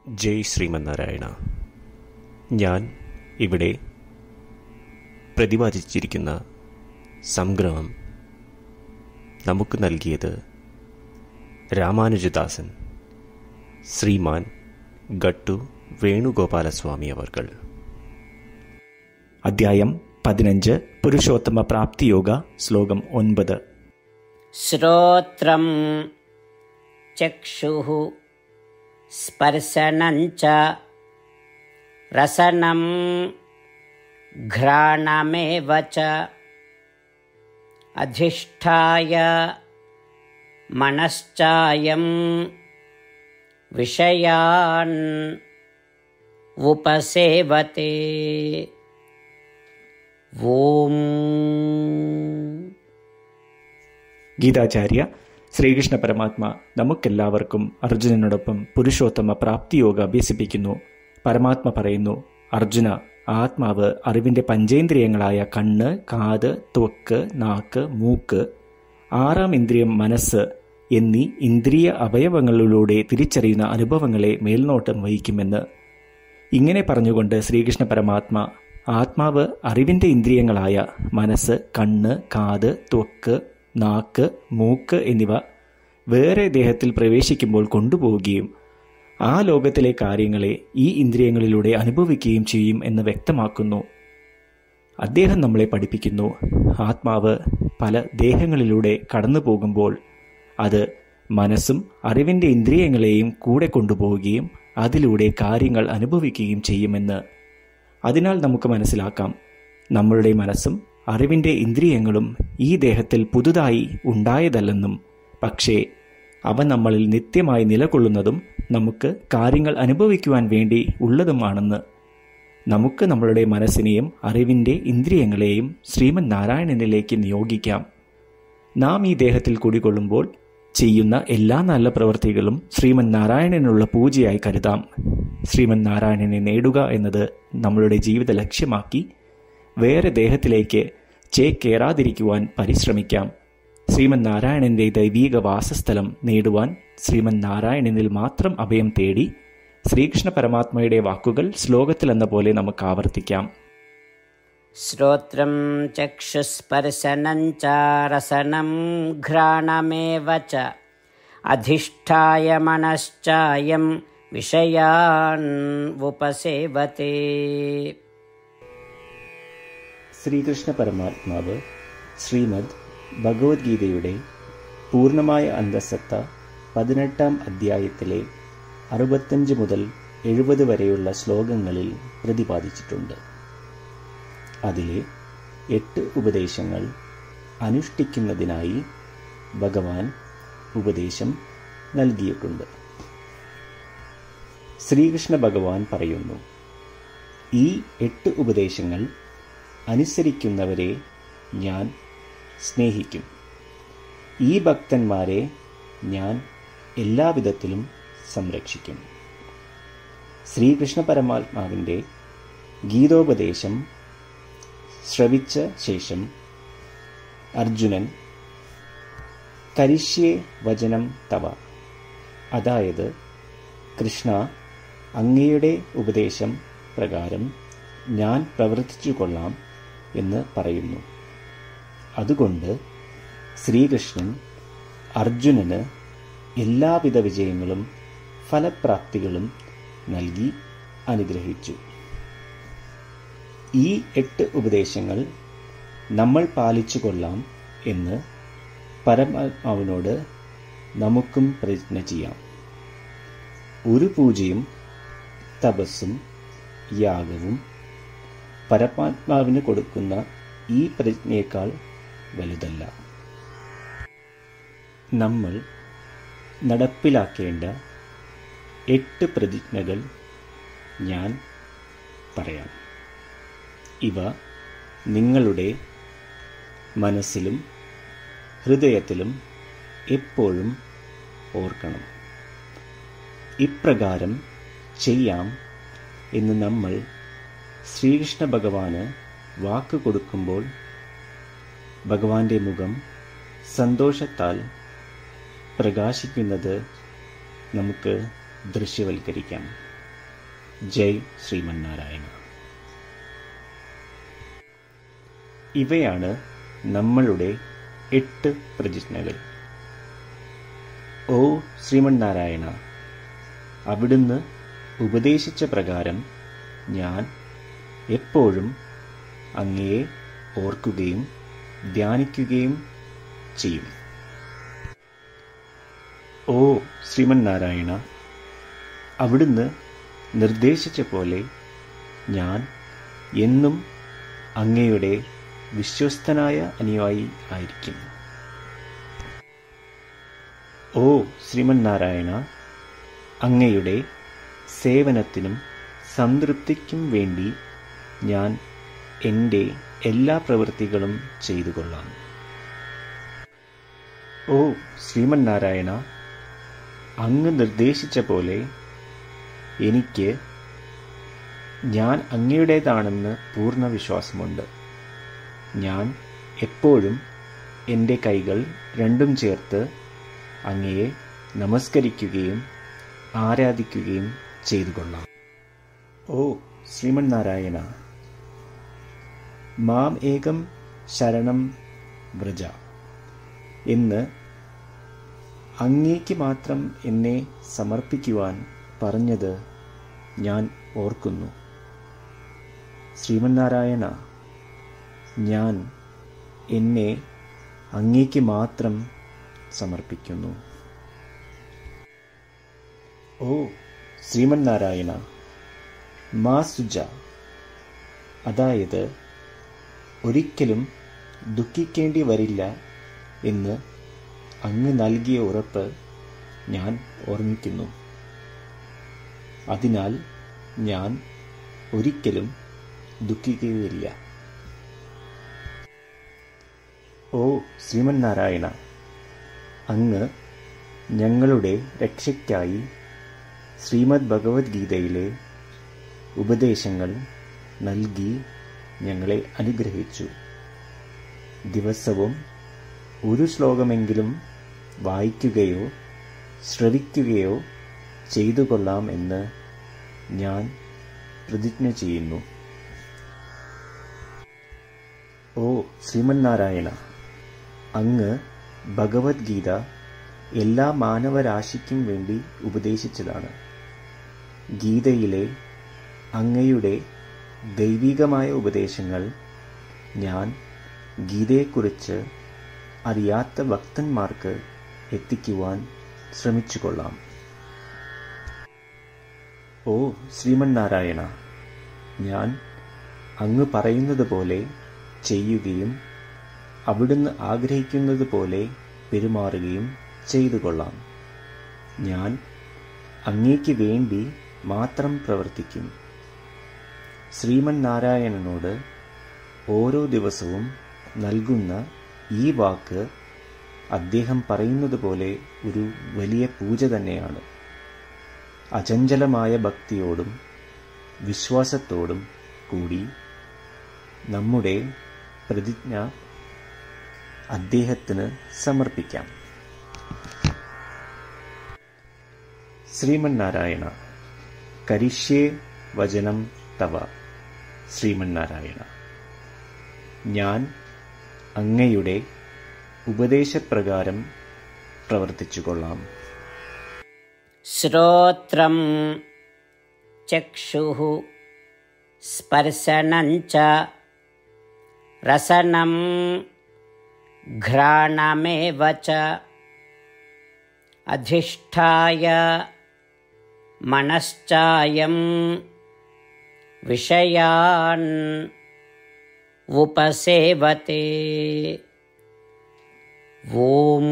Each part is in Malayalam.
ജയ് ശ്രീമന്നാരായണ ഞാൻ ഇവിടെ പ്രതിപാദിച്ചിരിക്കുന്ന സംഗ്രഹം നമുക്ക് നൽകിയത് രാമാനുജദാസൻ ശ്രീമാൻ ഗട്ടു വേണുഗോപാലസ്വാമി അവർകൾ അധ്യായം പതിനഞ്ച് പുരുഷോത്തമ പ്രാപ്തിയോഗ ശ്ലോകം ഒൻപത് श्रोत्रं चक्षुः स्पर्शनं च रसनं घ्राणमेव च अधिष्ठाय मनश्चायं विषयान् उपसेवते ॐ ഗീതാചാര്യ ശ്രീകൃഷ്ണ പരമാത്മ നമുക്കെല്ലാവർക്കും അർജുനനോടൊപ്പം പുരുഷോത്തമ പ്രാപ്തിയോഗ അഭ്യസിപ്പിക്കുന്നു പരമാത്മ പറയുന്നു അർജുന ആത്മാവ് അറിവിന്റെ പഞ്ചേന്ദ്രിയങ്ങളായ കണ്ണ് കാത് ത്വക്ക് നാക്ക് മൂക്ക് ആറാം ഇന്ദ്രിയം മനസ്സ് എന്നീ ഇന്ദ്രിയ അവയവങ്ങളിലൂടെ തിരിച്ചറിയുന്ന അനുഭവങ്ങളെ മേൽനോട്ടം വഹിക്കുമെന്ന് ഇങ്ങനെ പറഞ്ഞുകൊണ്ട് ശ്രീകൃഷ്ണ പരമാത്മ ആത്മാവ് അറിവിന്റെ ഇന്ദ്രിയങ്ങളായ മനസ്സ് കണ്ണ് കാത് ത്വക്ക് നാക്ക് മൂക്ക് എന്നിവ വേറെ ദേഹത്തിൽ പ്രവേശിക്കുമ്പോൾ കൊണ്ടുപോവുകയും ആ ലോകത്തിലെ കാര്യങ്ങളെ ഈ ഇന്ദ്രിയങ്ങളിലൂടെ അനുഭവിക്കുകയും ചെയ്യും എന്ന് വ്യക്തമാക്കുന്നു അദ്ദേഹം നമ്മളെ പഠിപ്പിക്കുന്നു ആത്മാവ് പല ദേഹങ്ങളിലൂടെ കടന്നു പോകുമ്പോൾ അത് മനസ്സും അറിവിന്റെ ഇന്ദ്രിയങ്ങളെയും കൂടെ കൊണ്ടുപോവുകയും അതിലൂടെ കാര്യങ്ങൾ അനുഭവിക്കുകയും ചെയ്യുമെന്ന് അതിനാൽ നമുക്ക് മനസ്സിലാക്കാം നമ്മളുടെ മനസ്സും അറിവിന്റെ ഇന്ദ്രിയങ്ങളും ഈ ദേഹത്തിൽ പുതുതായി ഉണ്ടായതല്ലെന്നും പക്ഷേ അവ നമ്മളിൽ നിത്യമായി നിലകൊള്ളുന്നതും നമുക്ക് കാര്യങ്ങൾ അനുഭവിക്കുവാൻ വേണ്ടി ഉള്ളതുമാണെന്ന് നമുക്ക് നമ്മളുടെ മനസ്സിനെയും അറിവിന്റെ ഇന്ദ്രിയങ്ങളെയും ശ്രീമൻ നാരായണനിലേക്ക് നിയോഗിക്കാം നാം ഈ ദേഹത്തിൽ കുടികൊള്ളുമ്പോൾ ചെയ്യുന്ന എല്ലാ നല്ല പ്രവൃത്തികളും ശ്രീമൻ നാരായണനുള്ള പൂജയായി കരുതാം ശ്രീമൻ നാരായണനെ നേടുക എന്നത് നമ്മളുടെ ജീവിത ലക്ഷ്യമാക്കി വേറെ ദേഹത്തിലേക്ക് ചേക്കേറാതിരിക്കുവാൻ പരിശ്രമിക്കാം ശ്രീമൻ നാരായണന്റെ ദൈവീക വാസസ്ഥലം നേടുവാൻ ശ്രീമൻ നാരായണനിൽ മാത്രം അഭയം തേടി ശ്രീകൃഷ്ണ പരമാത്മയുടെ വാക്കുകൾ ശ്ലോകത്തിലെന്ന പോലെ നമുക്ക് ആവർത്തിക്കാം श्रोत्रं चक्षुस्पर्शनं च रसनं घ्राणमेव च अधिष्ठाय मनश्चायं विषयान् उपसेवते ശ്രീകൃഷ്ണ പരമാത്മാവ് ശ്രീമദ് ഭഗവത്ഗീതയുടെ പൂർണ്ണമായ അന്തസത്ത പതിനെട്ടാം അധ്യായത്തിലെ അറുപത്തഞ്ച് മുതൽ എഴുപത് വരെയുള്ള ശ്ലോകങ്ങളിൽ പ്രതിപാദിച്ചിട്ടുണ്ട് അതിലെ എട്ട് ഉപദേശങ്ങൾ അനുഷ്ഠിക്കുന്നതിനായി ഭഗവാൻ ഉപദേശം നൽകിയിട്ടുണ്ട് ശ്രീകൃഷ്ണ ഭഗവാൻ പറയുന്നു ഈ എട്ട് ഉപദേശങ്ങൾ അനുസരിക്കുന്നവരെ ഞാൻ സ്നേഹിക്കും ഈ ഭക്തന്മാരെ ഞാൻ എല്ലാവിധത്തിലും സംരക്ഷിക്കും ശ്രീകൃഷ്ണ പരമാത്മാവിൻ്റെ ഗീതോപദേശം ശ്രവിച്ച ശേഷം അർജുനൻ കരിഷ്യേ വചനം തവ അതായത് കൃഷ്ണ അങ്ങയുടെ ഉപദേശം പ്രകാരം ഞാൻ പ്രവർത്തിച്ചു കൊള്ളാം എന്ന് പറയുന്നു അതുകൊണ്ട് ശ്രീകൃഷ്ണൻ അർജുനന് എല്ലാവിധ വിജയങ്ങളും ഫലപ്രാപ്തികളും നൽകി അനുഗ്രഹിച്ചു ഈ എട്ട് ഉപദേശങ്ങൾ നമ്മൾ പാലിച്ചു കൊള്ളാം എന്ന് പരമാത്മാവിനോട് നമുക്കും പ്രതിജ്ഞ ചെയ്യാം ഒരു പൂജയും തപസ്സും യാഗവും പരമാത്മാവിന് കൊടുക്കുന്ന ഈ പ്രതിജ്ഞയേക്കാൾ വലുതല്ല നമ്മൾ നടപ്പിലാക്കേണ്ട എട്ട് പ്രതിജ്ഞകൾ ഞാൻ പറയാം ഇവ നിങ്ങളുടെ മനസ്സിലും ഹൃദയത്തിലും എപ്പോഴും ഓർക്കണം ഇപ്രകാരം ചെയ്യാം എന്ന് നമ്മൾ ശ്രീകൃഷ്ണ ഭഗവാന് വാക്ക് കൊടുക്കുമ്പോൾ ഭഗവാന്റെ മുഖം സന്തോഷത്താൽ പ്രകാശിക്കുന്നത് നമുക്ക് ദൃശ്യവൽക്കരിക്കാം ജയ് ശ്രീമന്നാരായണ ഇവയാണ് നമ്മളുടെ എട്ട് പ്രതിജ്ഞകൾ ഓ ശ്രീമന്നാരായണ അവിടുന്ന് ഉപദേശിച്ച പ്രകാരം ഞാൻ എപ്പോഴും അങ്ങയെ ഓർക്കുകയും ധ്യാനിക്കുകയും ചെയ്യും ഓ ശ്രീമന്നാരായണ അവിടുന്ന് നിർദ്ദേശിച്ച പോലെ ഞാൻ എന്നും അങ്ങയുടെ വിശ്വസ്തനായ അനുയായി ആയിരിക്കും ഓ ശ്രീമന്നാരായണ അങ്ങയുടെ സേവനത്തിനും സംതൃപ്തിക്കും വേണ്ടി ഞാൻ എൻ്റെ എല്ലാ പ്രവൃത്തികളും ചെയ്തു കൊള്ളാം ഓ ശ്രീമന്നാരായണ അങ്ങ് നിർദ്ദേശിച്ച പോലെ എനിക്ക് ഞാൻ അങ്ങയുടേതാണെന്ന് പൂർണ്ണ വിശ്വാസമുണ്ട് ഞാൻ എപ്പോഴും എൻ്റെ കൈകൾ രണ്ടും ചേർത്ത് അങ്ങയെ നമസ്കരിക്കുകയും ആരാധിക്കുകയും ചെയ്തു കൊള്ളാം ഓ ശ്രീമന്നാരായണ മാം ഏകം ശരണം വ്രജ എന്ന് അങ്ങേക്ക് മാത്രം എന്നെ സമർപ്പിക്കുവാൻ പറഞ്ഞത് ഞാൻ ഓർക്കുന്നു ശ്രീമന്നാരായണ ഞാൻ എന്നെ അങ്ങേക്ക് മാത്രം സമർപ്പിക്കുന്നു ഓ ശ്രീമന്നാരായണ മാ സുജ അതായത് ഒരിക്കലും ദുഃഖിക്കേണ്ടി വരില്ല എന്ന് അങ്ങ് നൽകിയ ഉറപ്പ് ഞാൻ ഓർമ്മിക്കുന്നു അതിനാൽ ഞാൻ ഒരിക്കലും ദുഃഖിക്കുകയില്ല ഓ ശ്രീമന്നാരായണ അങ്ങ് ഞങ്ങളുടെ രക്ഷയ്ക്കായി ശ്രീമദ് ഭഗവത്ഗീതയിലെ ഉപദേശങ്ങൾ നൽകി ഞങ്ങളെ അനുഗ്രഹിച്ചു ദിവസവും ഒരു ശ്ലോകമെങ്കിലും വായിക്കുകയോ ശ്രവിക്കുകയോ ചെയ്തു കൊള്ളാം എന്ന് ഞാൻ പ്രതിജ്ഞ ചെയ്യുന്നു ഓ ശ്രീമന്നാരായണ അങ്ങ് ഭഗവത്ഗീത എല്ലാ മാനവരാശിക്കും വേണ്ടി ഉപദേശിച്ചതാണ് ഗീതയിലെ അങ്ങയുടെ ദൈവികമായ ഉപദേശങ്ങൾ ഞാൻ ഗീതയെക്കുറിച്ച് അറിയാത്ത ഭക്തന്മാർക്ക് എത്തിക്കുവാൻ ശ്രമിച്ചുകൊള്ളാം ഓ ശ്രീമന്നാരായണ ഞാൻ അങ്ങ് പറയുന്നത് പോലെ ചെയ്യുകയും അവിടുന്ന് ആഗ്രഹിക്കുന്നത് പോലെ പെരുമാറുകയും ചെയ്തു കൊള്ളാം ഞാൻ അങ്ങേക്ക് വേണ്ടി മാത്രം പ്രവർത്തിക്കും ശ്രീമന്നാരായണനോട് ഓരോ ദിവസവും നൽകുന്ന ഈ വാക്ക് അദ്ദേഹം പറയുന്നത് പോലെ ഒരു വലിയ പൂജ തന്നെയാണ് അചഞ്ചലമായ ഭക്തിയോടും വിശ്വാസത്തോടും കൂടി നമ്മുടെ പ്രതിജ്ഞ അദ്ദേഹത്തിന് സമർപ്പിക്കാം ശ്രീമന്നാരായണ കരിഷ്യേ വചനം തവ ശ്രീമന്നാരായണ ഞാൻ അങ്ങയുടെ ഉപദേശപ്രകാരം പ്രവർത്തിച്ചുകൊള്ളാം श्रोत्रं चक्षुः स्पर्शनं च रसनं घ्राणमेव च अधिष्ठाय मनश्चायं विषयान् उपसेवते ॐ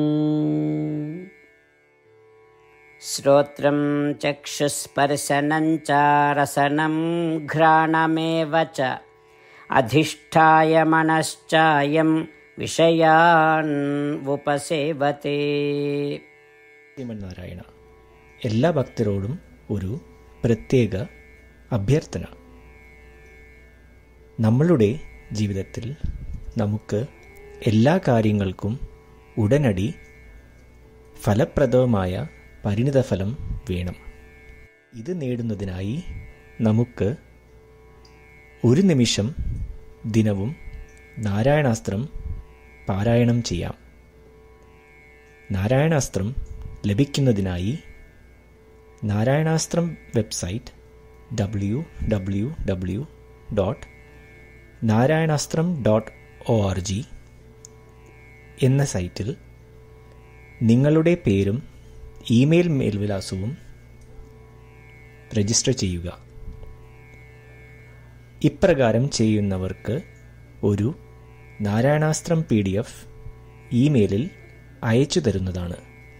श्रोत्रं चक्षुस्पर्शनं च रसनं घ्राणमेव च अधिष्ठाय मनश्चायं विषयान् उपसेवते ശ്രീമന്നാരായണ എല്ലാ ഭക്തരോടും ഒരു പ്രത്യേക അഭ്യർത്ഥന നമ്മളുടെ ജീവിതത്തിൽ നമുക്ക് എല്ലാ കാര്യങ്ങൾക്കും ഉടനടി ഫലപ്രദമായ പരിണിതഫലം വേണം ഇത് നേടുന്നതിനായി നമുക്ക് ഒരു നിമിഷം ദിനവും നാരായണാസ്ത്രം പാരായണം ചെയ്യാം നാരായണാസ്ത്രം ലഭിക്കുന്നതിനായി Narayanastram website W W W dot Narayanastram dot O R G എന്ന സൈറ്റിൽ നിങ്ങളുടെ പേരും ഇമെയിൽ മേൽവിലാസവും രജിസ്റ്റർ ചെയ്യുക ഇപ്രകാരം ചെയ്യുന്നവർക്ക് ഒരു നാരായണാസ്ത്രം പി ഡി എഫ് ഇമെയിലിൽ അയച്ചു തരുന്നതാണ്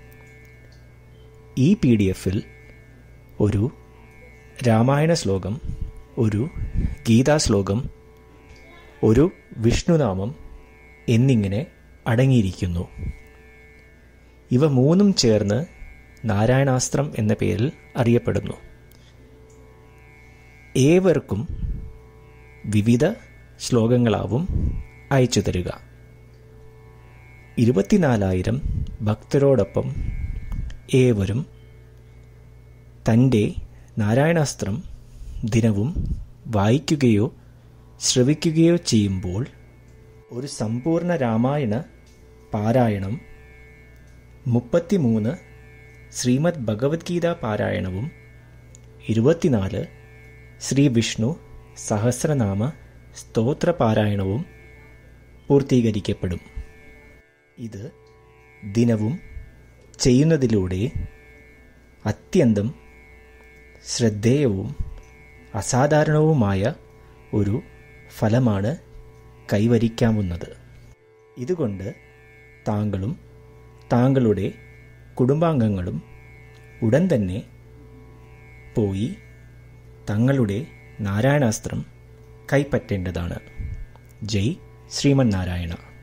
ഈ പി ഡി എഫിൽ ഒരു രാമായണ ശ്ലോകം ഒരു ഗീതാശ്ലോകം ഒരു വിഷ്ണുനാമം എന്നിങ്ങനെ അടങ്ങിയിരിക്കുന്നു ഇവ മൂന്നും ചേർന്ന് നാരായണാസ്ത്രം എന്ന പേരിൽ അറിയപ്പെടുന്നു ഏവർക്കും വിവിധ ശ്ലോകങ്ങളാവും അയച്ചു തരിക ഇരുപത്തിനാലായിരം ഭക്തരോടൊപ്പം ഏവരും തൻ്റെ നാരായണാസ്ത്രം ദിനവും വായിക്കുകയോ ശ്രവിക്കുകയോ ചെയ്യുമ്പോൾ ഒരു സമ്പൂർണ്ണ രാമായണ പാരായണം മുപ്പത്തിമൂന്ന് ശ്രീമദ് ഭഗവത്ഗീത പാരായണവും ഇരുപത്തിനാല് ശ്രീ വിഷ്ണു സഹസ്രനാമ സ്തോത്ര പാരായണവും പൂർത്തീകരിക്കപ്പെടും ഇത് ദിനവും ചെയ്യുന്നതിലൂടെ അത്യന്തം ശ്രദ്ധേയവും അസാധാരണവുമായ ഒരു ഫലമാണ് കൈവരിക്കാവുന്നത് ഇതുകൊണ്ട് താങ്കളും താങ്കളുടെ കുടുംബാംഗങ്ങളും ഉടൻ തന്നെ പോയി തങ്ങളുടെ നാരായണാസ്ത്രം കൈപ്പറ്റേണ്ടതാണ് ജയ് ശ്രീമന്നാരായണ